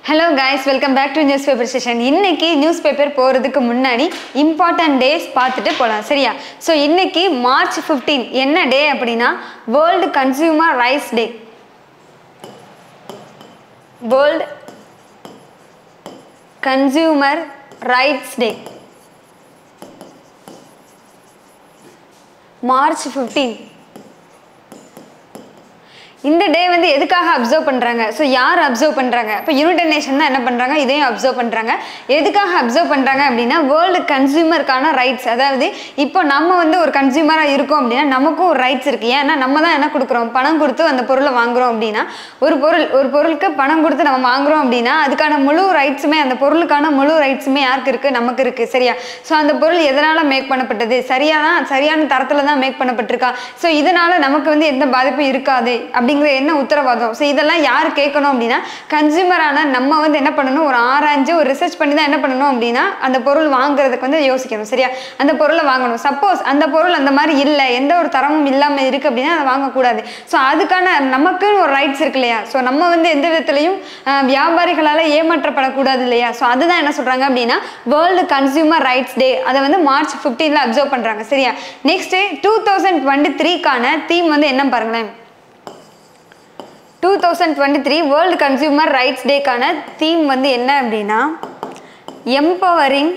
hello guys welcome back to newspaper session இன்னைக்கு newspaper போகிறதுக்கு முன்னாடி important days பார்த்துட்டு போகலாம் சரியா ஸோ இன்னைக்கு மார்ச் 15 என்ன டே அப்படின்னா world consumer rights day world consumer rights day March 15 இந்த டே வந்து எதுக்காக அப்சர்வ் பண்ணுறாங்க ஸோ யார் அப்சர்வ் பண்ணுறாங்க இப்போ யுனைடெட் நேஷன் தான் என்ன பண்ணுறாங்க இதையும் அப்சர்வ் பண்ணுறாங்க எதுக்காக அப்சர்வ் பண்ணுறாங்க அப்படின்னா வேர்ல்டு கன்சியூமருக்கான ரைட்ஸ் அதாவது இப்போ நம்ம வந்து ஒரு கன்சியூமராக இருக்கோம் அப்படின்னா நமக்கும் ஒரு ரைட்ஸ் இருக்குது ஏன்னா நம்ம தான் என்ன கொடுக்குறோம் பணம் கொடுத்து அந்த பொருளை வாங்குறோம் அப்படின்னா ஒரு பொருள் ஒரு பொருளுக்கு பணம் கொடுத்து நம்ம வாங்குறோம் அப்படின்னா அதுக்கான முழு ரைட்ஸுமே அந்த பொருளுக்கான முழு ரைட்ஸுமே யாருக்கு இருக்குது நமக்கு இருக்குது சரியா ஸோ அந்த பொருள் எதனால் மேக் பண்ணப்பட்டது சரியாக தான் சரியான தரத்தில் தான் மேக் பண்ணப்பட்டிருக்கா ஸோ இதனால் நமக்கு வந்து எந்த பாதிப்பும் இருக்காது அப்படிங்கிற என்ன உத்தரவாதம் ஸோ இதெல்லாம் யார் கேட்கணும் அப்படின்னா கன்சியூமரான நம்ம வந்து என்ன பண்ணணும் ஒரு ஆராய்ஞ்சு ஒரு ரிசர்ச் பண்ணி தான் என்ன பண்ணணும் அப்படின்னா அந்த பொருள் வாங்குறதுக்கு வந்து யோசிக்கணும் சரியா அந்த பொருளை வாங்கணும் சப்போஸ் அந்த பொருள் அந்த மாதிரி இல்லை எந்த ஒரு தரமும் இல்லாமல் இருக்குது அப்படின்னா அதை வாங்கக்கூடாது ஸோ அதுக்கான நமக்குன்னு ஒரு ரைட்ஸ் இருக்கு இல்லையா ஸோ நம்ம வந்து எந்த விதத்துலையும் அஹ், வியாபாரிகளால் ஏமாற்றப்படக்கூடாது இல்லையா ஸோ அதுதான் என்ன சொல்கிறாங்க அப்படின்னா வேர்ல்டு கன்சியூமர் ரைட்ஸ் டே அதை வந்து மார்ச் ஃபிஃப்டீனில் அப்சர்வ் பண்ணுறாங்க சரியா நெக்ஸ்ட்டு டூ தௌசண்ட் டுவெண்ட்டி த்ரீக்கான தீம் வந்து என்ன பாருங்களேன் two thousand twenty three world consumer rights டேக்கான தீம் வந்து என்ன அப்படின்னா empowering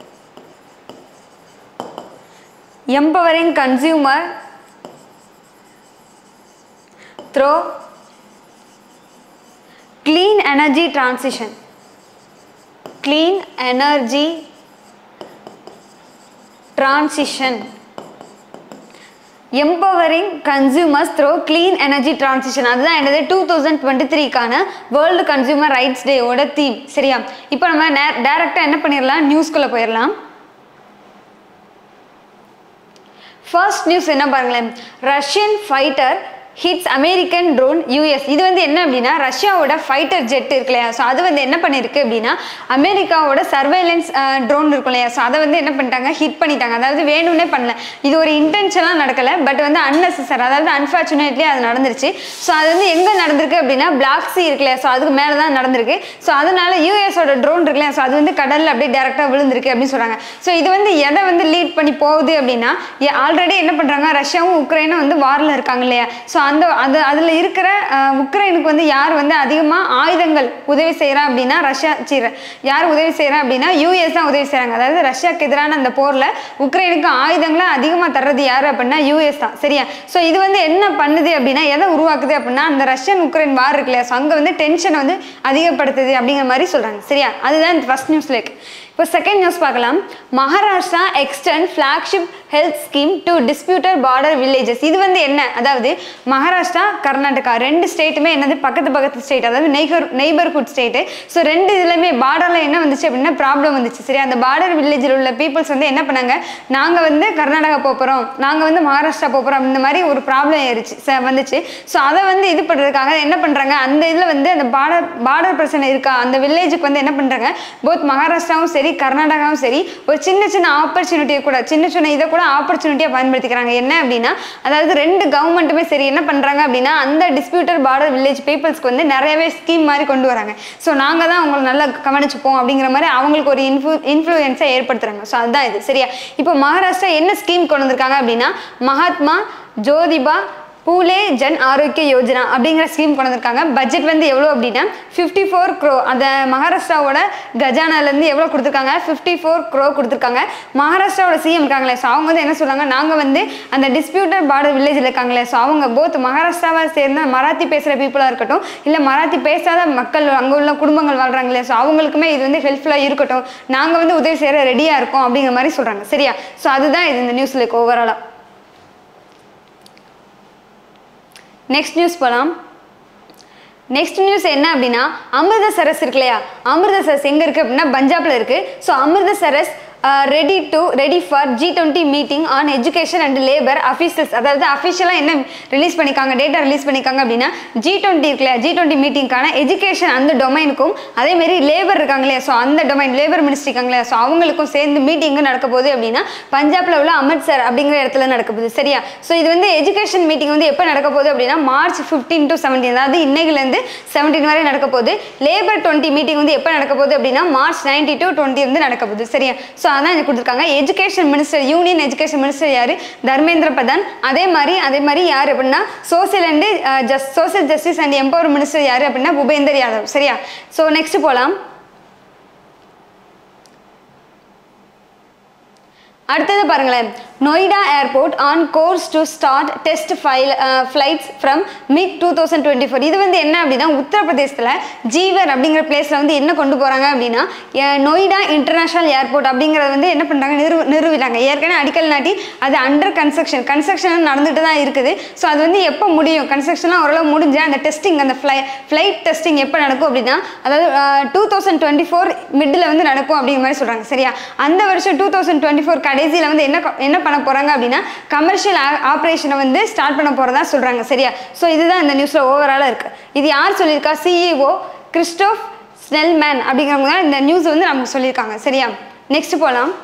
empowering consumer through clean energy transition clean energy transition empowering consumers through clean energy transition அதுதான் என்னது டூ தௌசண்ட் டுவெண்ட்டி த்ரீக்கான வேர்ல்டு கன்சியூமர் ரைட்ஸ் டேவோட தீம் சரியா இப்போ நம்ம டேரெக்டாக என்ன பண்ணிடலாம் நியூஸ்குள்ளே போயிடலாம் ஃபர்ஸ்ட் நியூஸ் என்ன பாருங்களேன் Russian fighter hits American drone US இது வந்து என்ன அப்படின்னா ரஷ்யாவோட ஃபைட்டர் ஜெட் இருக்கு இல்லையா ஸோ அது வந்து என்ன பண்ணியிருக்கு அப்படின்னா அமெரிக்காவோட சர்வைலன்ஸ் ட்ரோன் இருக்கும் இல்லையா ஸோ அதை வந்து என்ன பண்ணிட்டாங்க ஹிட் பண்ணிட்டாங்க அதாவது வேணும்னே பண்ணல இது ஒரு இன்டென்ஷனாக நடக்கலை பட் வந்து அன்னெசசர் அதாவது அன்ஃபார்ச்சுனேட்லி அது நடந்துருச்சு ஸோ அது வந்து எங்கே நடந்திருக்கு அப்படின்னா பிளாக் சி இருக்கு இல்லையா ஸோ அதுக்கு மேலே தான் நடந்திருக்கு ஸோ அதனால யூஎஸோட ட்ரோன் இருக்கு இல்லையா ஸோ அது வந்து கடலில் அப்படியே டேரெக்டாக விழுந்திருக்கு அப்படின்னு சொல்கிறாங்க ஸோ இது வந்து எதை வந்து லீட் பண்ணி போகுது அப்படின்னா ஆல்ரெடி என்ன பண்ணுறாங்க ரஷ்யாவும் உக்ரைனும் வந்து வாரில் இருக்காங்க இல்லையா ஸோ அந்த அது அதில் இருக்கிற அஹ், உக்ரைனுக்கு வந்து யார் வந்து அதிகமாக ஆயுதங்கள் உதவி செய்கிறா அப்படின்னா ரஷ்யா சீர யார் உதவி செய்கிறா அப்படின்னா யூஎஸ் தான் உதவி செய்கிறாங்க அதாவது ரஷ்யாவுக்கு எதிரான அந்த போரில் உக்ரைனுக்கு ஆயுதங்களை அதிகமாக தர்றது யார் அப்படின்னா யூஎஸ் தான் சரியா ஸோ இது வந்து என்ன பண்ணுது அப்படின்னா எதை உருவாக்குது அப்படின்னா அந்த ரஷ்யன் உக்ரைன் வார் இருக்கு இல்லையா ஸோ அங்கே வந்து டென்ஷனை வந்து அதிகப்படுத்துது அப்படிங்கிற மாதிரி சொல்கிறாங்க சரியா அதுதான் இந்த ஃபர்ஸ்ட் நியூஸில் இருக்கு இப்போ செகண்ட் நியூஸ் பார்க்கலாம் Maharashtra extend flagship health scheme to disputed border villages இது வந்து என்ன அதாவது மகாராஷ்டிரா கர்நாடகா ரெண்டு ஸ்டேட்டுமே என்னது பக்கத்து பக்கத்து ஸ்டேட் அதாவது நெய்பர் நெய்பர்ஹுட் ஸ்டேட்டு ஸோ ரெண்டு இதுலையுமே பார்டரில் என்ன வந்துச்சு அப்படின்னா ப்ராப்ளம் வந்துச்சு சரி அந்த பார்டர் வில்லேஜில் உள்ள பீப்புள்ஸ் வந்து என்ன பண்ணாங்க நாங்கள் வந்து கர்நாடகா போகிறோம் நாங்கள் வந்து மகாராஷ்டிரா போகிறோம் இந்த மாதிரி ஒரு ப்ராப்ளம் ஏறிச்சு ச- வந்துச்சு ஸோ அதை வந்து இது பண்ணுறதுக்காக என்ன பண்ணுறாங்க அந்த இதில் வந்து அந்த பார்டர் பார்டர் பிரச்சனை இருக்கா அந்த வில்லேஜுக்கு வந்து என்ன பண்ணுறாங்க போத் மகாராஷ்டிராவும் சரி கர்நாடகாவும் சரி ஒரு சின்ன சின்ன ஆப்பர்ச்சுனிட்டியை கூட சின்ன சின்ன இதை கூட ஆப்பர்ச்சுனிட்டியாக பயன்படுத்திக்கிறாங்க என்ன அப்படின்னா அதாவது ரெண்டு கவர்மெண்ட்டுமே சரி என்ன பண்ணுறாங்க அப்படின்னா அந்த டிஸ்பியூட்டட் பார்டர் வில்லேஜ் பீப்புள்ஸ்க்கு வந்து நிறையவே ஸ்கீம் மாதிரி கொண்டு வராங்க ஸோ நாங்கள் தான் அவங்களை நல்லா கவனிச்சுப்போம் அப்படிங்கிற மாதிரி அவங்களுக்கு ஒரு இன்ஃப்ளூ இன்ஃப்ளூயன்ஸை ஏற்படுத்துறாங்க ஸோ அதுதான் இது சரியா இப்போ மகாராஷ்டிரா என்ன ஸ்கீம் கொண்டு வந்திருக்காங்க அப்படின்னா மகாத்மா ஜோதிபா பூலே ஜன் ஆரோக்கிய யோஜனா அப்படிங்கிற ஸ்கீம் கொண்டு வந்திருக்காங்க பட்ஜெட் வந்து எவ்வளோ அப்படின்னா ஃபிஃப்டி ஃபோர் க்ரோ அந்த மகாராஷ்டிராவோட கஜானாலேருந்து எவ்வளோ கொடுத்துருக்காங்க ஃபிஃப்டி ஃபோர் க்ரோ கொடுத்துருக்காங்க மகாராஷ்டிராவோட சிஎம் இருக்காங்களே ஸோ அவங்க வந்து என்ன சொல்றாங்க நாங்கள் வந்து அந்த டிஸ்பியூட்டட் பார்டர் வில்லேஜில் இருக்காங்களே ஸோ அவங்க போத் மகாராஷ்டிராவை சேர்ந்த மராத்தி பேசுகிற பீப்புளாக இருக்கட்டும் இல்லை மராத்தி பேசாத மக்கள் அங்கே உள்ள குடும்பங்கள் வாழ்கிறாங்களே ஸோ அவங்களுக்குமே இது வந்து ஹெல்ப்ஃபுல்லாக இருக்கட்டும் நாங்கள் வந்து உதவி செய்கிற ரெடியாக இருக்கோம் அப்படிங்கிற மாதிரி சொல்கிறாங்க சரியா ஸோ அதுதான் இது இந்த நியூஸில் இருக்கு ஓவராலாக நெக்ஸ்ட் நியூஸ் போகலாம் நெக்ஸ்ட் நியூஸ் என்ன அப்படின்னா அமிர்தசரஸ் இருக்கு இல்லையா அமிர்தசரஸ் எங்கே இருக்குது அப்படின்னா பஞ்சாப்ல இருக்குது so Amritsar ready to ready for G twenty meeting on education and labour officials அதாவது அஃபிஷியலாக என்ன ரிலீஸ் பண்ணிக்காங்க டேட்டா ரிலீஸ் பண்ணிக்காங்க அப்படின்னா ஜி டுவெண்ட்டி இருக்குல்ல ஜி டுவெண்ட்டி மீட்டிங்கான எஜுகேஷன் அந்த டொமைனுக்கும் அதேமாரி லேபர் இருக்காங்களே ஸோ அந்த டொமைன் லேபர் மினிஸ்ட்ரி இருக்காங்களே ஸோ அவங்களுக்கும் சேர்ந்து மீட்டிங்கு நடக்க போகுது அப்படின்னா பஞ்சாப்ல உள்ள அமிர்த்சர் அப்படிங்கிற இடத்துல நடக்க போகுது சரியா ஸோ இது வந்து எஜுகேஷன் மீட்டிங் வந்து எப்போ நடக்க போகுது அப்படின்னா மார்ச் ஃபிஃப்டீன் டு செவன்டீன் அதாவது இன்னைக்குலேருந்து செவன்டீன் வரை நடக்க போகுது லேபர் டுவெண்ட்டி மீட்டிங் வந்து எப்போ நடக்க போகுது அப்படின்னா மார்ச் நைன்டி டு டுவெண்ட்டி வந்து நடக்க போகுது சரியா ஸோ அதான் இது கொடுத்துருக்காங்க education minister union education minister யார் தர்மேந்திர பிரதான் அதே மாதிரி அதே மாதிரி யார் அப்படின்னா social and just social justice and empower minister யார் அப்படின்னா பூபேந்தர் யாதவ் சரியா ஸோ நெக்ஸ்ட் போகலாம் அடுத்தது பாருங்களேன் Noida airport on course to start test file flights from mid two thousand twenty four இது வந்து என்ன அப்படின்னா உத்தரப்பிரதேசத்தில் ஜீவர் அப்படிங்கிற பிளேஸில் வந்து என்ன கொண்டு போகிறாங்க அப்படின்னா அஹ், நொய்டா இன்டர்நேஷனல் ஏர்போர்ட் அப்படிங்கிறத வந்து என்ன பண்ணுறாங்க நிறுவ நிறுவிட்டாங்க ஏற்கனவே அடிக்கல் நாட்டி அது அண்டர் கன்ஸ்ட்ரக்ஷன் கன்ஸ்ட்ரக்ஷன் நடந்துட்டு தான் இருக்குது ஸோ அது வந்து எப்போ முடியும் கன்ஸ்ட்ரக்ஷன்லாம் ஓரளவு முடிஞ்சு அந்த டெஸ்டிங் அந்த ஃப்ளை ஃப்ளைட் டெஸ்டிங் எப்போ நடக்கும் அப்படின்னா அதாவது two thousand twenty four middle வந்து நடக்கும் அப்படிங்கிற மாதிரி சொல்கிறாங்க சரியா அந்த வருஷம் டூ தௌசண்ட் டுவெண்ட்டி ஃபோர் கடைசியில் வந்து என்ன க- என்ன பண்ண போகிறாங்க அப்படின்னா கமர்ஷியல் ஆப்ரேஷனை வந்து ஸ்டார்ட் பண்ண போகிறதா சொல்கிறாங்க சரியா ஸோ இதுதான் இந்த நியூஸில் ஓவராலாக இருக்குது இது யார் சொல்லியிருக்கா சிஇஓ கிறிஸ்டோஃப் ஸ்னெல்மேன் அப்படிங்கிறவங்க தான் இந்த நியூஸ் வந்து நமக்கு சொல்லியிருக்காங்க சரியா நெக்ஸ்ட் போகலாம்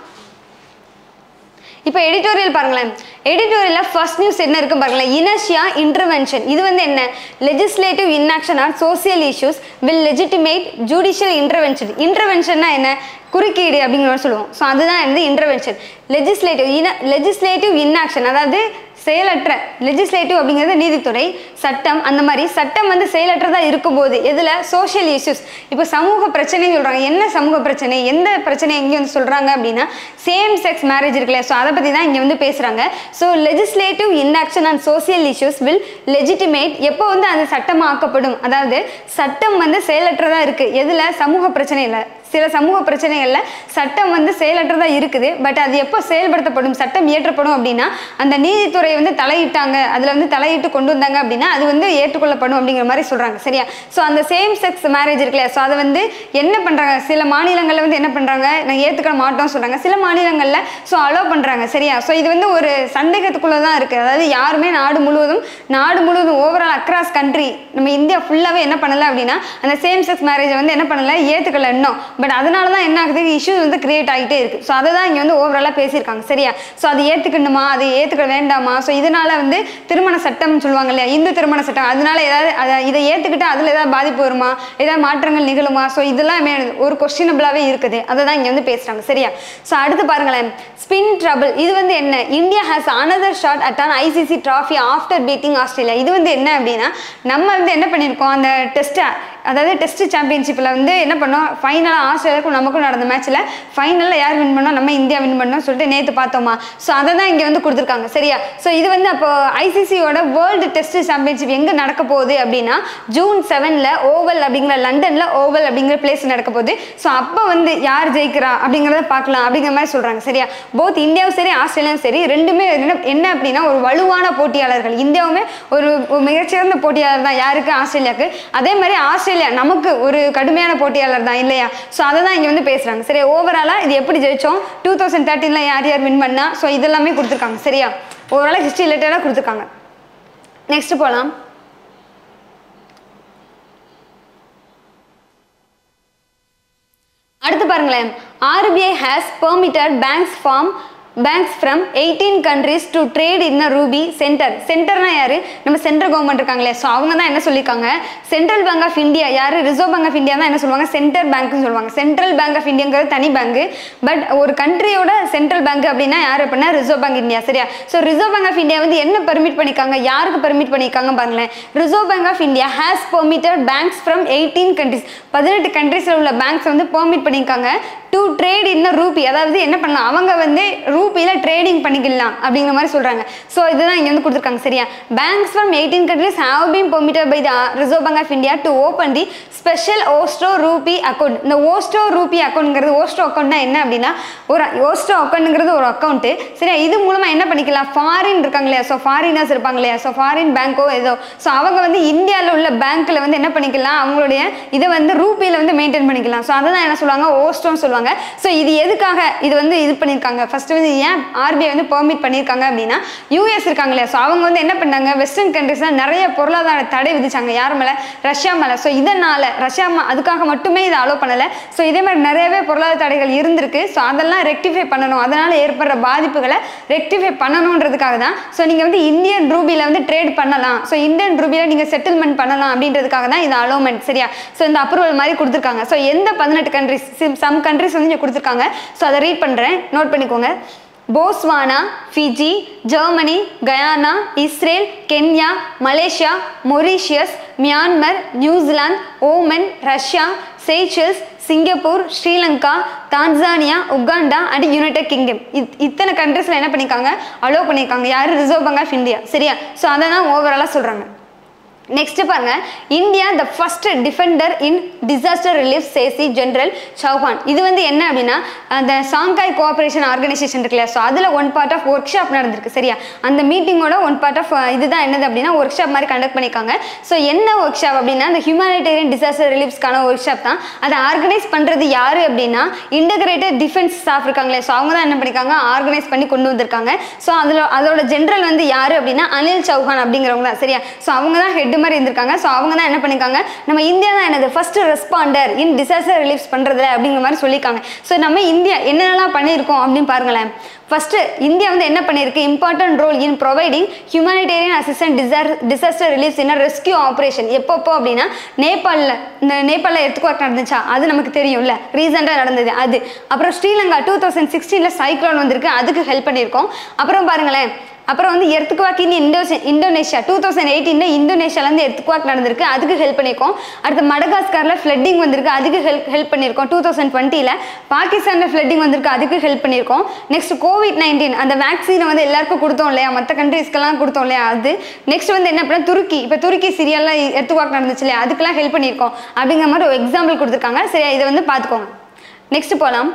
இப்போ எடிட்டோரியல் பாருங்களேன் எடிட்டோரியலில் ஃபர்ஸ்ட் நியூஸ் என்ன இருக்கு பாருங்களேன் இனர்ஷியா இன்டர்வென்ஷன் இது வந்து என்ன legislative inaction on social issues will legitimate judicial intervention இன்டர்வென்ஷன்னா என்ன குறுக்கீடு அப்படிங்கிற மாதிரி சொல்லுவோம் ஸோ அதுதான் வந்து இன்டர்வென்ஷன் லெஜிஸ்லேட்டிவ் இன லெஜிஸ்லேட்டிவ் இன்னாக்ஷன் அதாவது செயலற்ற லெஜிஸ்லேட்டிவ் அப்படிங்கிறது நீதித்துறை சட்டம் அந்த மாதிரி சட்டம் வந்து செயலற்றதாக இருக்கும்போது எதில் சோஷியல் இஷ்யூஸ் இப்போ சமூக பிரச்சனை சொல்கிறாங்க என்ன சமூக பிரச்சனை எந்த பிரச்சனை எங்கே வந்து சொல்கிறாங்க அப்படின்னா சேம் செக்ஸ் மேரேஜ் இருக்குல்ல ஸோ அதை பற்றி தான் இங்கே வந்து பேசுகிறாங்க so legislative inaction and social issues will legitimate எப்போ வந்து அது சட்டமாக்கப்படும் அதாவது சட்டம் வந்து செயலற்றதாக இருக்குது எதில் சமூக பிரச்சனையில் சில சமூக பிரச்சனைகளில் சட்டம் வந்து செயலற்றதாக இருக்குது பட் அது எப்போ செயல்படுத்தப்படும் சட்டம் இயற்றப்படும் அப்படின்னா அந்த நீதித்துறை வந்து தலையிட்டாங்க அதில் வந்து தலையிட்டு கொண்டு வந்தாங்க அப்படின்னா அது வந்து ஏற்றுக்கொள்ளப்படும் அப்படிங்கிற மாதிரி சொல்கிறாங்க சரியா ஸோ அந்த சேம் செக்ஸ் மேரேஜ் இருக்குல்ல ஸோ அதை வந்து என்ன பண்ணுறாங்க சில மாநிலங்களில் வந்து என்ன பண்ணுறாங்க நாங்கள் ஏற்றுக்க மாட்டோம் சொல்கிறாங்க சில மாநிலங்களில் ஸோ அலோவ் பண்ணுறாங்க சரியா ஸோ இது வந்து ஒரு சந்தேகத்துக்குள்ளே தான் இருக்குது அதாவது யாருமே நாடு முழுவதும் நாடு முழுவதும் ஓவரால் அக்ராஸ் கண்ட்ரி நம்ம இந்தியா ஃபுல்லாகவே என்ன பண்ணலை அப்படின்னா அந்த சேம் செக்ஸ் மேரேஜை வந்து என்ன பண்ணல ஏற்றுக்கல இன்னும் பட் அதனால தான் என்ன ஆகுது இஷ்யூஸ் வந்து கிரியேட் ஆகிட்டே இருக்குது ஸோ அதை தான் இங்கே வந்து ஓவராலாக பேசியிருக்காங்க சரியா ஸோ அது ஏற்றுக்கணுமா அது ஏற்றுக்க வேண்டாமா ஸோ இதனால வந்து திருமண சட்டம்னு சொல்லுவாங்க இல்லையா இந்து திருமண சட்டம் அதனால ஏதாவது அதை இதை ஏற்றுக்கிட்டு அதில் ஏதாவது பாதிப்பு வருமா ஏதாவது மாற்றங்கள் நிகழுமா ஸோ இதெல்லாம் மே- ஒரு கொஸ்டினபிளாகவே இருக்குது அதை தான் இங்கே வந்து பேசுகிறாங்க சரியா ஸோ அடுத்து பாருங்களேன் ஸ்பின் ட்ரபிள் இது வந்து என்ன India has another shot at an ICC trophy after beating Australia இது வந்து என்ன அப்படின்னா நம்ம வந்து என்ன பண்ணியிருக்கோம் அந்த டெஸ்ட்டை அதாவது டெஸ்ட் சாம்பியன்ஷிப்பில் வந்து என்ன பண்ணோம் ஃபைனலாக ஆஸ்திரேலியாவுக்கும் நமக்கும் நடந்த மேட்ச்சில் ஃபைனலில் யார் வின் பண்ணோம் நம்ம இந்தியா வின் பண்ணோம் சொல்லிட்டு நேற்று பார்த்தோமா ஸோ அதை தான் இங்கே வந்து கொடுத்துருக்காங்க சரியா ஸோ இது வந்து அப்போ ஐசிசியோட வேர்ல்டு டெஸ்ட் சாம்பியன்ஷிப் எங்கே நடக்க போகுது அப்படின்னா ஜூன் செவனில் ஓவல் அப்படிங்கிற லண்டனில் ஓவல் அப்படிங்கிற பிளேஸ் நடக்க போகுது ஸோ அப்போ வந்து யார் ஜெயிக்கிறா அப்படிங்கிறத பார்க்கலாம் அப்படிங்கிற மாதிரி சொல்கிறாங்க சரியா போத் இந்தியாவும் சரி ஆஸ்திரேலியாவும் சரி ரெண்டுமே என்ன என்ன அப்படின்னா ஒரு வலுவான போட்டியாளர்கள் இந்தியாவுமே ஒரு ஒரு மிகச்சிறந்த போட்டியாளர் தான் யாருக்கு ஆஸ்திரேலியாவுக்கு அதே மாதிரி ஆஸ்திரேலியா நமக்கு ஒரு கடுமையான போட்டியாளர் தான் இல்லையா ஸோ அதை தான் இங்கே வந்து பேசுகிறாங்க சரி ஓவராலாக இது எப்படி ஜெயிச்சோம் டூ தௌசண்ட் தேர்ட்டீனில் யார் யார் வின் பண்ணா ஸோ இதெல்லாமே கொடுத்துருக்காங்க சரியா ஓவராலாக ஹிஸ்ட்ரி ரிலேட்டடாக கொடுத்துருக்காங்க நெக்ஸ்ட் போகலாம் அடுத்து பாருங்களேன் RBI has permitted banks form banks from eighteen countries to trade in rupee centre சென்டர்னா யாரு நம்ம சென்ட்ரல் கவர்மெண்ட் இருக்காங்களே ஸோ அவங்க தான் என்ன சொல்லியிருக்காங்க சென்ட்ரல் பேங்க் ஆஃப் இந்தியா யாரு ரிசர்வ் பேங்க் ஆஃப் இந்தியா தான் என்ன சொல்லுவாங்க சென்ட்ரல் பேங்க்னு சொல்லுவாங்க சென்ட்ரல் பேங்க் ஆஃப் இந்தியாங்கிறது தனி பேங்க் பட் ஒரு கண்ட்ரியோட சென்ட்ரல் பேங்க் அப்படின்னா யார் அப்படின்னா ரிசர்வ் பேங்க் இந்தியா சரியா so reserve bank of India வந்து என்ன பெர்மிட் பண்ணியிருக்காங்க யாருக்கு பெர்மிட் பண்ணியிருக்காங்க பாருங்களேன் reserve bank of India has permitted banks from eighteen countries பதினெட்டு கண்ட்ரீஸில் உள்ள பேங்க்ஸ் வந்து பெர்மிட் பண்ணியிருக்காங்க டு ட்ரேட் இன் ரூபி அதாவது என்ன பண்ணலாம் அவங்க வந்து ரூபியில் ட்ரேடிங் பண்ணிக்கலாம் அப்படிங்கிற மாதிரி சொல்கிறாங்க ஸோ இதுதான் இங்கே வந்து கொடுத்துருக்காங்க சரியா banks from eighteen countries have been permitted by the reserve bank of India to open the special vostro rupee account இந்த ஓஸ்டோ ரூபி அக்கௌண்ட்ங்கிறது ஓஸ்டோ அக்கௌண்ட்னா என்ன அப்படின்னா ஒரு ஓஸ்டோ அக்கௌண்ட்ங்கிறது ஒரு அக்கௌண்ட்டு சரியா இது மூலமாக என்ன பண்ணிக்கலாம் ஃபாரின் இருக்காங்க இல்லையா ஸோ ஃபாரினர்ஸ் இருப்பாங்க இல்லையா ஸோ ஃபாரின் பேங்க்கோ ஏதோ ஸோ அவங்க வந்து இந்தியாவில் உள்ள பேங்க்கில் வந்து என்ன பண்ணிக்கலாம் அவங்களுடைய இதை வந்து ரூபியில் வந்து மெயின்டைன் பண்ணிக்கலாம் ஸோ அதை தான் என்ன சொல்லுவாங்க ஓஸ்டோன்னு சொல்லுவாங்க சொல்லுவாங்க ஸோ இது எதுக்காக இது வந்து இது பண்ணியிருக்காங்க ஃபர்ஸ்ட் வந்து ஏன் ஆர்பிஐ வந்து பெர்மிட் பண்ணியிருக்காங்க அப்படின்னா யூஎஸ் இருக்காங்க இல்லையா ஸோ அவங்க வந்து என்ன பண்ணாங்க வெஸ்டர்ன் கண்ட்ரீஸ்ல நிறைய பொருளாதார தடை விதிச்சாங்க யார் மேலே ரஷ்யா மேலே ஸோ இதனால ரஷ்யா ம- அதுக்காக மட்டுமே இதை அலோவ் பண்ணலை ஸோ இதே மாதிரி நிறையவே பொருளாதார தடைகள் இருந்திருக்கு ஸோ அதெல்லாம் ரெக்டிஃபை பண்ணணும் அதனால ஏற்படுற பாதிப்புகளை ரெக்டிஃபை பண்ணணுன்றதுக்காக தான் ஸோ நீங்கள் வந்து இந்தியன் ரூபியில் வந்து ட்ரேட் பண்ணலாம் ஸோ இந்தியன் ரூபியில் நீங்கள் செட்டில்மெண்ட் பண்ணலாம் அப்படின்றதுக்காக தான் இது அலோமெண்ட் சரியா ஸோ இந்த அப்ரூவல் மாதிரி கொடுத்துருக்காங்க ஸோ எந்த பதினெட்டு கண்ட்ரிஸ் சம் கண்ட்ரிஸ் வந்து இங்கே கொடுத்துருக்காங்க ஸோ அதை ரீட் பண்ணுறேன் நோட் பண்ணிக்கோங்க Botswana Fiji Germany Guyana Israel Kenya Malaysia Mauritius Myanmar New Zealand Oman Russia Seychelles Singapore Sri Lanka Tanzania Uganda and United Kingdom இத்தனை கண்ட்ரீஸில் என்ன பண்ணியிருக்காங்க அலோவ் பண்ணியிருக்காங்க யார் ரிசர்வ் பேங்க் ஆஃப் இந்தியா சரியா ஸோ அதை தான் ஓவராலாக சொல்கிறாங்க நெக்ஸ்ட் பாருங்க India the first defender in disaster relief says general Chauhan இது வந்து என்ன அப்படின்னா அந்த சாங்காய் கோஆபரேஷன் ஆர்கனைசேஷன் இருக்கு இல்லையா ஸோ அதில் one part of workshop நடந்திருக்கு சரியா அந்த மீட்டிங்கோட ஒன் பார்ட் ஆஃப் இதுதான் என்னது அப்படின்னா ஒர்க் ஷாப் மாதிரி கண்டக்ட் பண்ணியிருக்காங்க ஸோ என்ன ஒர்க் ஷாப் அப்படின்னா அந்த ஹியூமனிடேரியன் டிசாஸ்டர் ரிலீஃப்ஸ்க்கான ஒர்க் ஷாப் தான் அதை ஆர்கனைஸ் பண்ணுறது யார் அப்படின்னா இன்டகிரேட்டட் டிஃபென்ஸ் ஸ்டாஃப் இருக்காங்களே ஸோ அவங்க தான் என்ன பண்ணியிருக்காங்க ஆர்கனைஸ் பண்ணி கொண்டு வந்திருக்காங்க ஸோ அதில் அதோட ஜென்ரல் வந்து யார் அப்படின்னா அனில் சௌஹான் அப்படிங்கிறவங்க தான் சரியா ஸோ அவங்க தான் ஹெட் மாதிரி இருந்திருக்காங்க ஸோ அவங்க தான் என்ன பண்ணியிருக்காங்க நம்ம இந்தியா தான் என்னது first responder in disaster reliefs பண்ணுறதுல அப்படிங்கிற மாதிரி சொல்லியிருக்காங்க ஸோ நம்ம இந்தியா என்னென்னலாம் பண்ணியிருக்கோம் அப்படின்னு பாருங்களேன் ஃபர்ஸ்ட் இந்தியா வந்து என்ன பண்ணியிருக்கு important role in providing humanitarian assistant டிசார் disaster reliefs in rescue operation எப்பப்போ அப்படின்னா நேபாளில் இந்த நேபாளில் எர்த்துக்குவாக் நடந்துச்சா அது நமக்கு தெரியும்ல ரீசெண்டாக நடந்தது அது அப்புறம் ஸ்ரீலங்கா டூ தௌசண்ட் சிக்ஸ்டீனில் சைக்ளோன் வந்திருக்கு அதுக்கு ஹெல்ப் பண்ணியிருக்கோம் அப்புறம் பாருங்களேன் அப்புறம் வந்து எர்த்துக்குவாக் இன் இண்டோசே இந்தோனேஷியா டூ தௌசண்ட் எயிட்டீனில் இந்தோனேஷியாலேருந்து எர்த்துக்குவாக் நடந்திருக்கு அதுக்கு ஹெல்ப் பண்ணியிருக்கோம் அடுத்து மடகாஸ்கரில் ஃப்ளட்டிங் வந்திருக்கு அதுக்கு ஹெல்ப் ஹெல்ப் பண்ணியிருக்கோம் டூ தௌசண்ட் டுவெண்ட்டியில் பாகிஸ்தானில் ஃப்ளட்டிங் வந்திருக்கு அதுக்கு ஹெல்ப் பண்ணியிருக்கோம் நெக்ஸ்ட் கோவிட் நைன்டீன் அந்த வேக்சினை வந்து எல்லாருக்கும் கொடுத்தோம் இல்லையா மற்ற கண்ட்ரீஸ்க்கெல்லாம் கொடுத்தோம் இல்லையா அது நெக்ஸ்ட் வந்து என்ன பண்ண துருக்கி இப்போ துருக்கி சிரியாலாம் எர்த்துக்குவாக் நடந்துச்சு இல்லையா அதுக்கெல்லாம் ஹெல்ப் பண்ணியிருக்கோம் அப்படிங்கிற மாதிரி ஒரு எக்ஸாம்பிள் கொடுத்துருக்காங்க சரியா இதை வந்து பார்த்துக்கோங்க நெக்ஸ்ட் போகலாம்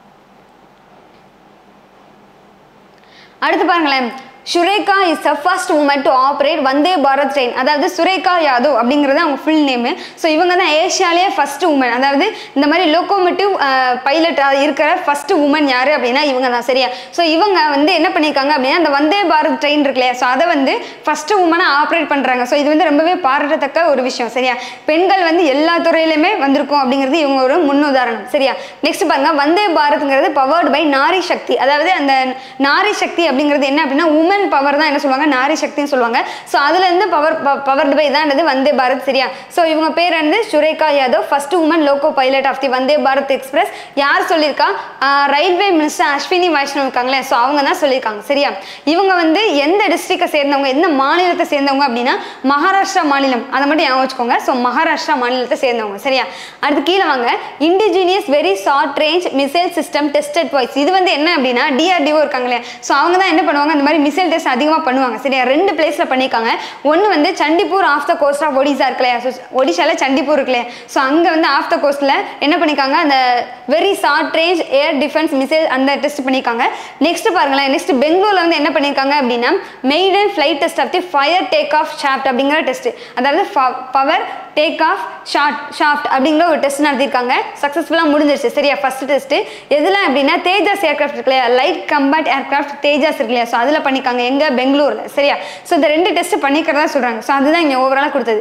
அடுத்து பாருங்களேன் Surekha is the first woman to operate Vande Bharat train அதாவது சுரேகா யாதவ் அப்படிங்கிறது அவங்க ஃபுல் நேமு ஸோ இவங்க தான் ஏஷியாலேயே ஃபர்ஸ்ட் உமன் அதாவது இந்த மாதிரி லோக்கோமோட்டிவ் பைலட் இருக்கிற ஃபர்ஸ்ட் உமன் யார் அப்படின்னா இவங்க தான் சரியா ஸோ இவங்க வந்து என்ன பண்ணியிருக்காங்க அப்படின்னா இந்த வந்தே பாரத் ட்ரெயின் இருக்கு இல்லையா ஸோ அதை வந்து ஃபர்ஸ்ட் உமனாக ஆப்ரேட் பண்ணுறாங்க ஸோ இது வந்து ரொம்பவே பாராட்டத்தக்க ஒரு விஷயம் சரியா பெண்கள் வந்து எல்லா துறையிலுமே வந்திருக்கும் அப்படிங்கிறது இவங்க ஒரு முன்னுதாரணம் சரியா நெக்ஸ்ட் பாருங்க வந்தே பாரத்ங்கிறது பவர்டு பை நாரி சக்தி அதாவது அந்த நாரி சக்தி அப்படிங்கிறது என்ன அப்படின்னா உமன் பவர் தான் என்ன சொல்லுவாங்க நாரி சக்தின்னு சொல்லுவாங்க ஸோ அதுல இருந்து பவர் பவர்டு பை தான் என்னது வந்தே பாரத் சரியா ஸோ இவங்க பேர் வந்து Surekha Yadav first woman loco pilot of the Vande Bharat express யார் சொல்லியிருக்கா ரயில்வே மினிஸ்டர் அஸ்வினி வைஷ்ணவ் இருக்காங்களே ஸோ அவங்க தான் சொல்லியிருக்காங்க சரியா இவங்க வந்து எந்த டிஸ்ட்ரிக்டை சேர்ந்தவங்க எந்த மாநிலத்தை சேர்ந்தவங்க அப்படின்னா மகாராஷ்டிரா மாநிலம் அதை மட்டும் ஞாபகம் வச்சுக்கோங்க ஸோ மகாராஷ்டிரா மாநிலத்தை சேர்ந்தவங்க சரியா அடுத்து கீழே வாங்க indigenous very short range missile system tested voice இது வந்து என்ன அப்படின்னா டிஆர்டிஓ இருக்காங்க இல்லையா ஸோ அவங்க தான் என்ன பண்ணுவாங்க இந்த மாதிரி மிசைல் டெஸ்ட் அதிகமாக பண்ணுவாங்க சரியா ரெண்டு பிளேஸில் பண்ணியிருக்காங்க ஒன்று வந்து Chandipur off the coast of Odisha இருக்கு இல்லையா ஸோ ஒடிஷாவில் சண்டிப்பூர் இருக்கு இல்லையா ஸோ அங்கே வந்து ஆஃப் த கோஸ்ட்டில் என்ன பண்ணியிருக்காங்க அந்த very short range air defence missile அந்த டெஸ்ட் பண்ணியிருக்காங்க நெக்ஸ்ட் பாருங்களேன் நெக்ஸ்ட் பெங்களூர்ல வந்து என்ன பண்ணியிருக்காங்க அப்படின்னா maiden flight test of the fire take off shaft அப்படிங்கிற டெஸ்ட் அதாவது power take off short shaft அப்படிங்கிற ஒரு டெஸ்ட் நடத்தியிருக்காங்க சக்ஸஸ்ஃபுல்லாக முடிஞ்சிருச்சு சரியா ஃபர்ஸ்ட் டெஸ்ட் எதில் அப்படின்னா தேஜாஸ் ஏர்கிராஃப்ட் இருக்கு இல்லையா லைட் கம்பேட் ஏர்கிராஃப்ட் தேஜாஸ் இருக்கு இல்லையா ஸோ அதில் பண்ணியிருக்காங்க எங்கே பெங்களூரில் சரியா ஸோ இந்த ரெண்டு டெஸ்ட் பண்ணிக்கிறதா சொல்கிறாங்க ஸோ அதுதான் இங்கே ஓவராலாக கொடுத்தது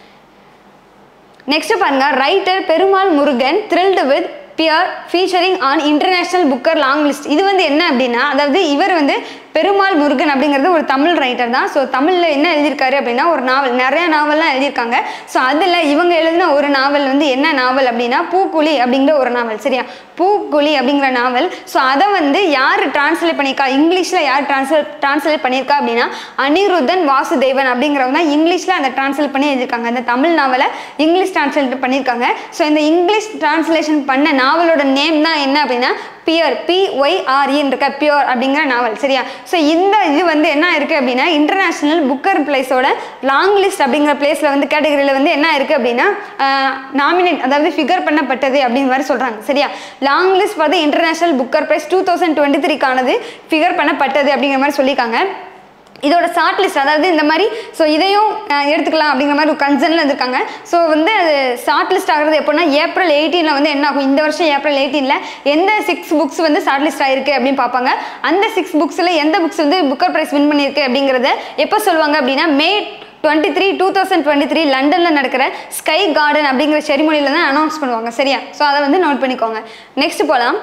நெக்ஸ்ட் பாருங்க writer Perumal Murugan thrilled with fear featuring on international Booker long list இது வந்து என்ன அப்படின்னா அதாவது இவர் வந்து பெருமாள் முருகன் அப்படிங்கிறது ஒரு தமிழ் ரைட்டர் தான் ஸோ தமிழில் என்ன எழுதியிருக்காரு அப்படின்னா ஒரு நாவல் நிறைய நாவல்லாம் எழுதியிருக்காங்க ஸோ அதில் இவங்க எழுதின ஒரு நாவல் வந்து என்ன நாவல் அப்படின்னா பூக்குழி அப்படிங்கிற ஒரு நாவல் சரியா பூக்குழி அப்படிங்கிற நாவல் ஸோ அதை வந்து யார் டிரான்ஸ்லேட் பண்ணியிருக்கா இங்கிலீஷில் யார் டிரான்ஸ்லேட் டிரான்ஸ்லேட் பண்ணியிருக்கா அப்படின்னா அனிருத்தன் வாசுதேவன் அப்படிங்கிறவங்க தான் இங்கிலீஷில் அந்த டிரான்ஸ்லேட் பண்ணி எழுதியிருக்காங்க அந்த தமிழ் நாவலை இங்கிலீஷ் டிரான்ஸ்லேட் பண்ணியிருக்காங்க ஸோ இந்த இங்கிலீஷ் டிரான்ஸ்லேஷன் பண்ண நாவலோட நேம் தான் என்ன அப்படின்னா பியர் பிஒய்ஆர்இன் இருக்க பியோர் அப்படிங்கிற நாவல் சரியா ஸோ இந்த இது வந்து என்ன இருக்குது அப்படின்னா இன்டர்நேஷ்னல் புக்கர் பிளேஸோட லாங் லிஸ்ட் அப்படிங்கிற பிளேஸில் வந்து கேட்டகரியில் வந்து என்ன இருக்குது அப்படின்னா நாமினேட் அதாவது ஃபிகர் பண்ணப்பட்டது அப்படிங்கிற மாதிரி சொல்கிறாங்க சரியா லாங் லிஸ்ட் பார்த்து international Booker prize two thousand twenty த்ரீக்கானது ஃபிகர் பண்ணப்பட்டது அப்படிங்கிற மாதிரி சொல்லியிருக்காங்க இதோட ஷார்ட் லிஸ்ட் அதாவது இந்த மாதிரி ஸோ இதையும் அஹ், எடுத்துக்கலாம் அப்படிங்கிற மாதிரி ஒரு கன்சர்னில் இருந்திருக்காங்க ஸோ வந்து அது ஷார்ட் லிஸ்ட் ஆகிறது எப்போனா ஏப்ரல் எயிட்டீனில் வந்து என்ன ஆகும் இந்த வருஷம் ஏப்ரல் எயிட்டீனில் எந்த சிக்ஸ் புக்ஸ் வந்து ஷார்ட் லிஸ்ட் ஆயிருக்கு அப்படின்னு பார்ப்பாங்க அந்த சிக்ஸ் புக்ஸில் எந்த புக்ஸ் வந்து புக்கர் ப்ரைஸ் வின் பண்ணியிருக்கு அப்படிங்கிறத எப்போ சொல்லுவாங்க அப்படின்னா May twenty three two thousand twenty three லண்டனில் நடக்கிற ஸ்கை கார்டன் அப்படிங்கிற செரிமொனியில் தான் அனௌன்ஸ் பண்ணுவாங்க சரியா ஸோ அதை வந்து நோட் பண்ணிக்கோங்க நெக்ஸ்ட் போகலாம்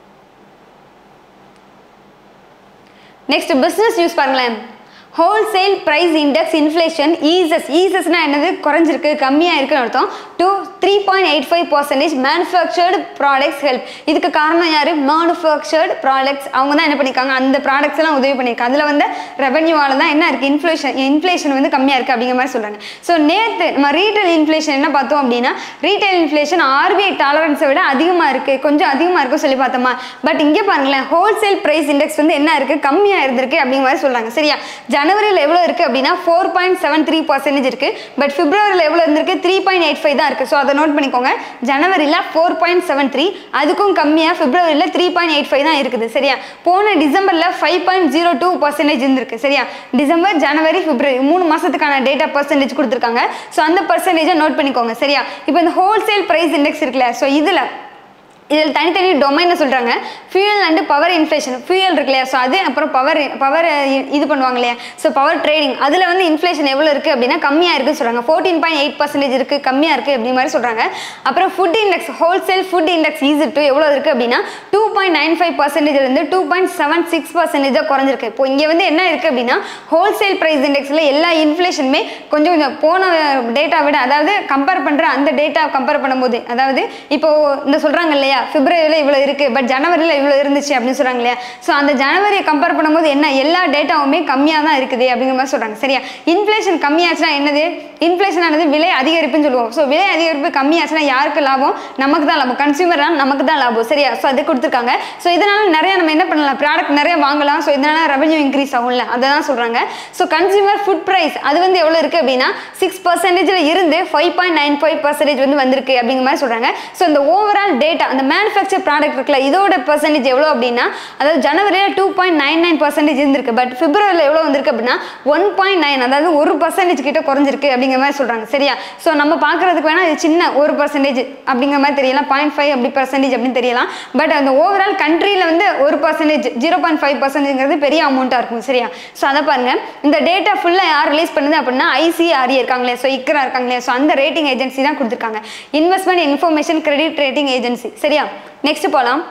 நெக்ஸ்ட் பிஸ்னஸ் நியூஸ் பாருங்களேன் wholesale price index inflation eases ஈசஸ்னா என்னது குறைஞ்சிருக்கு கம்மியாக இருக்குன்னு அர்த்தம் two three point eight five percentage manufactured products help இதுக்கு காரணம் யார் மேனுஃபேக்சர்டு ப்ராடக்ட்ஸ் அவங்க தான் என்ன பண்ணியிருக்காங்க அந்த ப்ராடக்ட்ஸ் எல்லாம் உதவி பண்ணியிருக்காங்க அதில் வந்து ரெவன்யூவால் தான் என்ன இருக்குது இன்ஃப்ளேஷன் இன்ஃப்ளேஷன் வந்து கம்மியாக இருக்குது அப்படிங்கிற மாதிரி சொல்கிறாங்க ஸோ நேற்று நம்ம ரீட்டைல் இன்ஃப்ளேஷன் என்ன பார்த்தோம் அப்படின்னா ரீட்டைல் இன்ஃப்ளேஷன் ஆர்பிஐ டாலரன்ஸை விட அதிகமாக இருக்குது கொஞ்சம் அதிகமாக இருக்கும் சொல்லி பார்த்தோமா பட் இங்கே பாருங்களேன் ஹோல்சேல் ப்ரைஸ் இண்டெக்ஸ் வந்து என்ன இருக்குது கம்மியாக இருந்திருக்கு அப்படிங்கிற மாதிரி சொல்கிறாங்க சரியா ஜனவரியில் எவ்வளோ இருக்குது அப்படின்னா four point seven three percentage இருக்குது பட் பிப்ரவரியில் எவ்வளோ இருந்திருக்கு த்ரீ பாயிண்ட் எயிட் ஃபைவ் தான் இருக்குது ஸோ அதை நோட் பண்ணிக்கோங்க ஜனவரியில் ஃபோர் பாயிண்ட் செவன் த்ரீ அதுக்கும் கம்மியாக பிப்ரவரியில் த்ரீ பாயிண்ட் எயிட் ஃபைவ் தான் இருக்குது சரியா போன டிசம்பரில் five point zero two percentage இருந்திருக்கு சரியா டிசம்பர் ஜனவரி பிப்ரவரி மூணு மாதத்துக்கான டேட்டா பர்சன்டேஜ் கொடுத்துருக்காங்க ஸோ அந்த பர்சன்டேஜை நோட் பண்ணிக்கோங்க சரியா இப்போ இந்த ஹோல்சேல் ப்ரைஸ் இண்டெக்ஸ் இருக்குல்ல ஸோ இதில் இதில் தனித்தனி டொமைனை சொல்கிறாங்க fuel and power inflation fuel இருக்கு இல்லையா ஸோ அது அப்புறம் பவர் பவர் இது பண்ணுவாங்க இல்லையா ஸோ பவர் ட்ரேடிங் அதில் வந்து இன்ஃப்ளேஷன் எவ்வளோ இருக்குது அப்படின்னா கம்மியாக இருக்குன்னு சொல்கிறாங்க ஃபோர்டீன் பாயிண்ட் எயிட் பர்சன்டேஜ் இருக்குது கம்மியாக இருக்குது அப்படி மாதிரி சொல்கிறாங்க அப்புறம் food index wholesale food index easy to எவ்வளோ இருக்குது அப்படின்னா டூ பாயிண்ட் நைன் ஃபைவ் பர்சன்டேஜ்லேருந்து டூ பாயிண்ட் செவன் சிக்ஸ் பர்சன்டேஜாக குறைஞ்சிருக்கு இப்போ இங்கே வந்து என்ன இருக்குது அப்படின்னா ஹோல்சேல் ப்ரைஸ் இண்டெக்ஸில் எல்லா இன்ஃப்ளேஷனுமே கொஞ்சம் கொஞ்சம் போன டேட்டா விட அதாவது கம்பேர் பண்ணுற அந்த டேட்டா கம்பேர் பண்ணும்போது அதாவது இப்போ இந்த சொல்கிறாங்க இல்லையா பிப்ரவரியில் இவ்வளோ இருக்குது பட் ஜனவரியில் இவ்வளோ இருந்துச்சு அப்படின்னு சொல்கிறாங்க இல்லையா ஸோ அந்த ஜனவரியை கம்பேர் பண்ணும்போது என்ன எல்லா டேட்டாவுமே கம்மியாக தான் இருக்குது அப்படிங்கிற மாதிரி சொல்கிறாங்க சரியா இன்ஃப்ளேஷன் கம்மியாச்சுன்னா என்னது இன்ஃப்ளேஷன் ஆனது விலை அதிகரிப்புன்னு சொல்லுவோம் ஸோ விலை அதிகரிப்பு கம்மியாச்சுன்னா யாருக்கு லாபம் நமக்கு தான் லாபம் கன்சியூமர் நமக்கு தான் லாபம் சரியா ஸோ அது கொடுத்துருக்காங்க ஸோ இதனால நிறைய நம்ம என்ன பண்ணலாம் ப்ராடக்ட் நிறைய வாங்கலாம் ஸோ இதனால ரெவன்யூ இன்க்ரீஸ் ஆகும்ல அதை தான் சொல்கிறாங்க ஸோ கன்சியூமர் ஃபுட் ப்ரைஸ் அது வந்து எவ்வளோ இருக்குது அப்படின்னா சிக்ஸ் பர்சன்டேஜில் இருந்து five point nine five percentage வந்து வந்திருக்கு அப்படிங்கிற மாதிரி சொல்கிறாங்க ஸோ இந்த ஓவரால் டேட்டா அந்த மேனுஃபேக்சர் ப்ராடக்ட் இருக்குல்ல இதோட பர்சன்டேஜ் எவ்வளோ அப்படின்னா அதாவது ஜனவரியில் two point nine nine percentage இருந்திருக்கு பட் பிப்ரவரியில் எவ்வளோ வந்திருக்கு அப்படின்னா ஒன் பாயிண்ட் நைன் அதாவது ஒரு பர்சன்டேஜ் கிட்ட குறைஞ்சிருக்கு அப்படிங்கிற மாதிரி சொல்கிறாங்க சரியா ஸோ நம்ம பார்க்கறதுக்கு வேணா இது சின்ன ஒரு பர்சன்டேஜ் அப்படிங்கிற மாதிரி தெரியலாம் பாயிண்ட் ஃபைவ் அப்படி பர்சன்டேஜ் அப்படின்னு தெரியலாம் பட் அந்த ஓவரால் கண்ட்ரியில் வந்து ஒரு பர்சன்டேஜ் ஜீரோ பாயிண்ட் ஃபைவ் பர்சன்டேஜ்ங்கிறது பெரிய அமௌண்ட்டாக இருக்கும் சரியா ஸோ அதை பாருங்க இந்த டேட்டா ஃபுல்லாக யார் ரிலீஸ் பண்ணுது அப்படின்னா ஐசிஆர்இ இருக்காங்களே ஸோ இக்ரா இருக்காங்களே ஸோ அந்த ரேட்டிங் ஏஜென்சி தான் கொடுத்துருக்காங்க investment information credit rating agency சரியா நெக்ஸ்ட் போகலாம்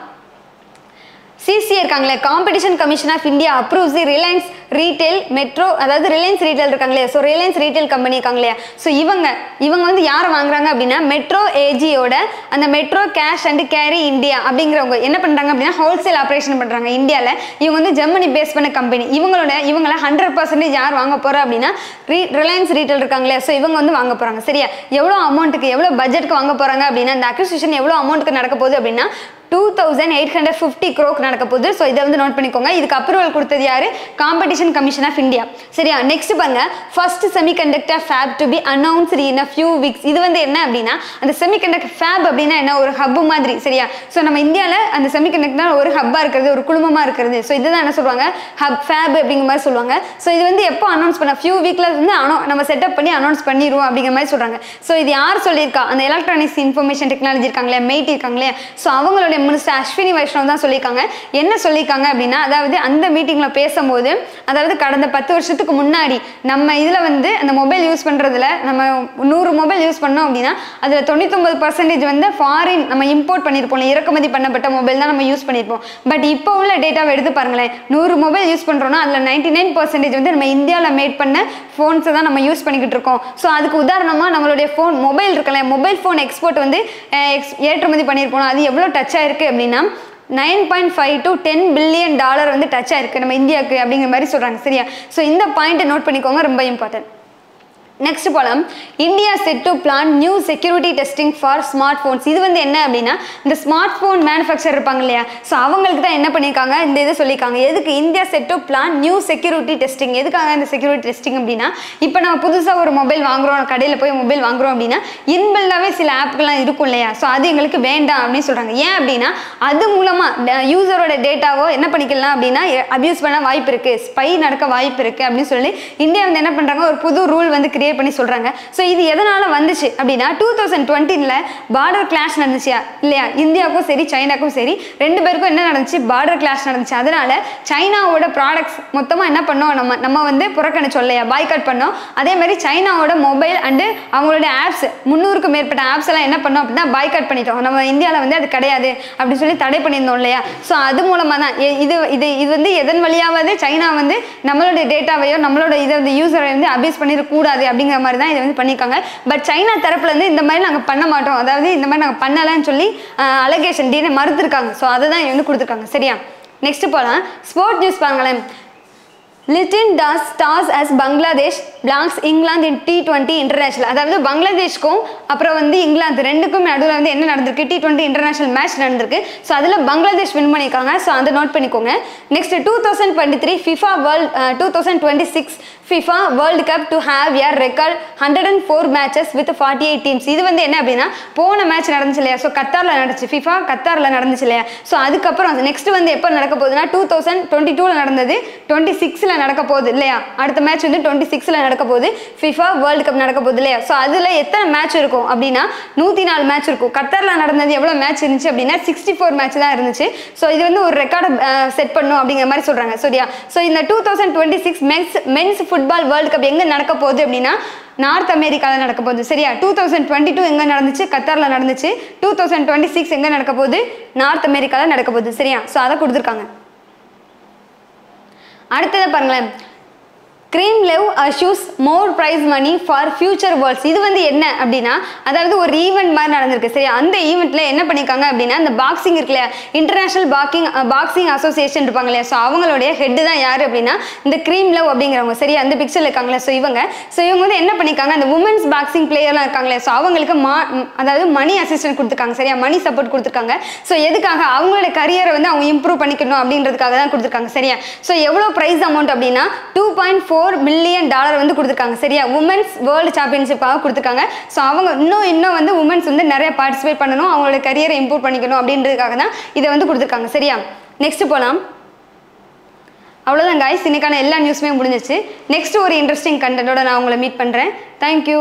சிசி இருக்காங்களே competition commission of India approves the Reliance retail Metro அதாவது ரிலையன்ஸ் ரீட்டைல் இருக்காங்களே ஸோ ரிலையன்ஸ் ரீட்டைல் கம்பெனி இருக்காங்களே ஸோ இவங்க இவங்க வந்து யாரை வாங்குறாங்க அப்படின்னா மெட்ரோ ஏஜியோட அந்த Metro cash and carry India அப்படிங்கிறவங்க என்ன பண்ணுறாங்க அப்படின்னா ஹோல்சேல் ஆப்ரேஷன் பண்ணுறாங்க இந்தியாவில் இவங்க வந்து ஜெர்மனி பேஸ் பண்ண கம்பெனி இவங்களோட இவங்கள ஹண்ட்ரட் பர்சன்டேஜ் யார் வாங்க போகிறா அப்படின்னா ரீ ரிலையன்ஸ் ரீட்டைல் இருக்காங்களே ஸோ இவங்க வந்து வாங்க போகிறாங்க சரியா எவ்வளோ அமௌண்ட்டுக்கு எவ்வளோ பட்ஜெட்க்கு வாங்க போகிறாங்க அப்படின்னா இந்த அக்விசிஷன் எவ்வளோ அமௌண்ட்டுக்கு நடக்க போகுது அப்படின்னா two thousand eight hundred fifty க்ரோக்கு நடக்க போகுது ஸோ இதை வந்து நோட் பண்ணிக்கோங்க இதுக்கு அப்ரூவல் கொடுத்தது யாரு காம்படிஷன் கமிஷன் ஆஃப் இந்தியா சரியா நெக்ஸ்ட் பாருங்க first semiconductor fab to be announced in a few weeks இது வந்து என்ன அப்படின்னா அந்த செமிகண்டக்டர் ஃபேப் அப்படின்னா என்ன ஒரு ஹப் மாதிரி சரியா ஸோ நம்ம இந்தியாவில் அந்த செமிகண்டக்டர் ஒரு ஹப்பாக இருக்கிறது ஒரு குழுமமாக இருக்கிறது ஸோ இதுதான் என்ன சொல்லுவாங்க ஹப் ஃபேப் அப்படிங்கிற மாதிரி சொல்லுவாங்க ஸோ இது வந்து எப்போ அனௌன்ஸ் பண்ண ஃபியூ வீக்ல வந்து அனௌ நம்ம செட்டப் பண்ணி அனௌன்ஸ் பண்ணிடுவோம் அப்படிங்கிற மாதிரி சொல்கிறாங்க ஸோ இது யார் சொல்லியிருக்கா அந்த எலக்ட்ரானிக்ஸ் இன்ஃபர்மேஷன் டெக்னாலஜி இருக்காங்களே மெய்ட் இருக்காங்களே ஸோ அவங்களுடைய மினிஸ்டர் அஸ்வினி வைஷ்ணவ் தான் சொல்லியிருக்காங்க என்ன சொல்லியிருக்காங்க அப்படின்னா அதாவது அந்த மீட்டிங்கில் பேசும்போது அதாவது கடந்த பத்து வருஷத்துக்கு முன்னாடி நம்ம இதில் வந்து அந்த மொபைல் யூஸ் பண்ணுறதுல நம்ம நூறு மொபைல் யூஸ் பண்ணோம் அப்படின்னா அதில் தொண்ணூத்தொம்பது பர்சன்டேஜ் வந்து ஃபாரின் நம்ம இம்போர்ட் பண்ணியிருப்போம் இறக்குமதி பண்ணப்பட்ட மொபைல் தான் நம்ம யூஸ் பண்ணியிருப்போம் பட் இப்போ உள்ள டேட்டாவை எடுத்து பாருங்களேன் நூறு மொபைல் யூஸ் பண்ணுறோம்னா அதில் நைன்டி நைன் பர்சன்டேஜ் வந்து நம்ம இந்தியாவில் மேட் பண்ண ஃபோன்ஸை தான் நம்ம யூஸ் பண்ணிக்கிட்டு இருக்கோம் ஸோ அதுக்கு உதாரணமாக நம்மளுடைய ஃபோன் மொபைல் இருக்குல்ல மொபைல் ஃபோன் எக்ஸ்போர்ட் வந்து அஹ், ex- ஏற்றுமதி பண்ணியிருப்போம் அது எவ்வளோ டச் ஆயிருக்கு அப்படின்னா nine point five to ten billion dollar வந்து டச் ஆயிருக்கு நம்ம இந்தியாவுக்கு அப்படிங்கிற மாதிரி சொல்கிறாங்க சரியா ஸோ இந்த பாயிண்ட்டை நோட் பண்ணிக்கோங்க ரொம்ப இம்பார்ட்டன்ட் நெக்ஸ்ட் போலாம் India set to plan new security testing for smart phones இது வந்து என்ன அப்படின்னா இந்த ஸ்மார்ட் ஃபோன் மேனுஃபேக்சர் இருப்பாங்க இல்லையா ஸோ அவங்களுக்கு தான் என்ன பண்ணியிருக்காங்க இந்த இது சொல்லியிருக்காங்க எதுக்கு India set to plan new security testing எதுக்காக இந்த செக்யூரிட்டி டெஸ்டிங் அப்படின்னா இப்போ நம்ம புதுசாக ஒரு மொபைல் வாங்குறோம் கடையில் போய் மொபைல் வாங்குறோம் அப்படின்னா இன்பில்டாகவே சில ஆப்கள்லாம் இருக்கும் இல்லையா ஸோ அது எங்களுக்கு வேண்டாம் அப்படின்னு சொல்கிறாங்க ஏன் அப்படின்னா அது மூலமாக யூசரோட டேட்டாவோ என்ன பண்ணிக்கலாம் அப்படின்னா அபியூஸ் பண்ண வாய்ப்பு இருக்குது ஸ்பை நடக்க வாய்ப்பு இருக்குது அப்படின்னு சொல்லி இந்தியா வந்து என்ன பண்ணுறாங்க ஒரு புது ரூல் வந்து கிரியேட் பண்ணி சொல்கிறாங்க ஸோ இது எதனால் வந்துச்சு அப்படின்னா டூ தௌசண்ட் டுவெண்ட்டினில் பார்டர் கிளாஷ் நடந்துச்சு இல்லையா இந்தியாவுக்கும் சரி சைனாக்கும் சரி ரெண்டு பேருக்கும் என்ன நடந்துச்சு பார்டர் கிளாஷ் நடந்துச்சு அதனால சைனாவோட ப்ராடக்ட்ஸ் மொத்தமாக என்ன பண்ணோம் நம்ம நம்ம வந்து புறக்கணிச்சோம் இல்லையா பாய்காட் பண்ணோம் அதே மாதிரி சைனாவோட மொபைல் அண்டு அவங்களோட ஆப்ஸ் முந்நூறுக்கும் மேற்பட்ட ஆப்ஸ் எல்லாம் என்ன பண்ணோம் அப்படின்னா பாய்காட் பண்ணிட்டோம் நம்ம இந்தியாவில் வந்து அது கிடையாது அப்படின்னு சொல்லி தடை பண்ணியிருந்தோம் இல்லையா ஸோ அது மூலமாக தான் எ- இது இது இது வந்து எதன் வழியாவது சைனா வந்து நம்மளோட டேட்டாவையோ நம்மளோட இதை வந்து யூசரை வந்து அபியூஸ் பண்ணிடக்கூடாது அப்படிங்கிற மாதிரி தான் இதை வந்து பண்ணியிருக்காங்க பட் சைனா தரப்புல இருந்து இந்த மாதிரி நாங்கள் பண்ண மாட்டோம் அதாவது இந்த மாதிரி நாங்கள் பண்ணலைன்னு சொல்லி அலகேஷன் டீனை மறுத்துருக்காங்க ஸோ அதை தான் வந்து கொடுத்துருக்காங்க சரியா நெக்ஸ்ட் போகலாம் ஸ்போர்ட் நியூஸ் பாருங்களேன் Litton Das stars as Bangladesh blanks England in T twenty international அதாவது பங்களாதேஷ்க்கும் அப்புறம் வந்து இங்கிலாந்து ரெண்டுக்கும் நடுவில் வந்து என்ன நடந்திருக்கு டி டுவெண்ட்டி இன்டர்நேஷனல் மேட்ச் நடந்திருக்கு ஸோ அதில் பங்களாதேஷ் வின் பண்ணியிருக்காங்க ஸோ அதை நோட் பண்ணிக்கோங்க next two thousand twenty three FIFA world two thousand twenty six FIFA world cup to have air record hundred and four matches with forty eight teams இது வந்து என்ன அப்படின்னா போன மேட்ச் நடந்துச்சு இல்லையா ஸோ கத்தாரில் நடந்துச்சு ஃபிஃபா கத்தாரில் நடந்துச்சு இல்லையா ஸோ அதுக்கப்புறம் நெக்ஸ்ட் வந்து எப்போ நடக்க போகுதுன்னா டூ தௌசண்ட் டுவெண்ட்டி டூவில் நடந்தது டுவெண்ட்டி சிக்ஸில் நடக்க போகுது இல்லையா அடுத்த மேட்ச் வந்து டுவெண்ட்டி சிக்ஸில் நடக்க போகுது ஃபிஃபா வேர்ல்டு கப் நடக்க போகுது இல்லையா ஸோ அதில் எத்தனை மேட்ச் இருக்கும் அப்படின்னா நூற்றி நாலு மேட்ச் இருக்கும் கத்தாரில் நடந்தது எவ்வளோ மேட்ச் இருந்துச்சு அப்படின்னா சிக்ஸ்டி ஃபோர் மேட்ச் தான் இருந்துச்சு ஸோ இது வந்து ஒரு ரெக்கார்டை செட் பண்ணும் அப்படிங்கிற மாதிரி சொல்கிறாங்க சரியா ஸோ இந்த two thousand twenty six men's men's football world cup எங்கே நடக்க போகுது அப்படின்னா நார்த் அமெரிக்காவில் நடக்க போகுது சரியா டூ தௌசண்ட் டுவெண்ட்டி டூ எங்கே நடந்துச்சு கத்தாரில் நடந்துச்சு டூ தௌசண்ட் டுவெண்ட்டி சிக்ஸ் எங்கே நடக்க போகுது நார்த் அமெரிக்காவில் நடக்க போகுது சரியா ஸோ அதை கொடுத்துருக்காங்க அடுத்ததை பாருங்களேன் க்ரீம் லெவ் அஷூஸ் more prize money for future worlds இது வந்து என்ன அப்படின்னா அதாவது ஒரு ஈவெண்ட் மாதிரி நடந்திருக்கு சரி அந்த ஈவெண்ட்டில் என்ன பண்ணியிருக்காங்க அப்படின்னா இந்த பாக்ஸிங் இருக்கு இல்லையா இன்டர்நேஷனல் பாக்கிங் பாக்ஸிங் அசோசியேஷன் இருப்பாங்க இல்லையா ஸோ அவங்களுடைய ஹெட்டு தான் யார் அப்படின்னா இந்த க்ரீம் லவ் அப்படிங்கிறவங்க சரி அந்த பிக்சரில் இருக்காங்களே ஸோ இவங்க ஸோ இவங்க வந்து என்ன பண்ணியிருக்காங்க அந்த உமன்ஸ் பாக்ஸிங் பிளேயர்லாம் இருக்காங்களே ஸோ அவங்களுக்கு மா ம், அதாவது மணி அசிஸ்டன்ட் கொடுத்துருக்காங்க சரியா மணி சப்போர்ட் கொடுத்துருக்காங்க ஸோ எதுக்காக அவங்களோட கரியரை வந்து அவங்க இம்ப்ரூவ் பண்ணிக்கணும் அப்படின்றதுக்காக தான் கொடுத்துருக்காங்க சரியா ஸோ எவ்வளோ ப்ரைஸ் அமௌண்ட் அப்படின்னா two point four million dollar வந்து கொடுத்துருக்காங்க சரியா உமன்ஸ் வேர்ல்டு சாம்பியன்ஷிப்பாக கொடுத்துருக்காங்க ஸோ அவங்க இன்னும் இன்னும் வந்து உமன்ஸ் வந்து நிறைய பார்ட்டிசிபேட் பண்ணணும் அவங்களோட கரியரை இம்ப்ரூவ் பண்ணிக்கணும் அப்படின்றதுக்காக தான் இதை வந்து கொடுத்துருக்காங்க சரியா நெக்ஸ்ட் போகலாம் அவ்வளோதான் காய்ஸ் இன்னைக்கான எல்லா நியூஸுமே முடிஞ்சிச்சு நெக்ஸ்ட் ஒரு இன்ட்ரெஸ்டிங் கண்டென்ட்டோட நான் உங்களை மீட் பண்ணுறேன் தேங்க்யூ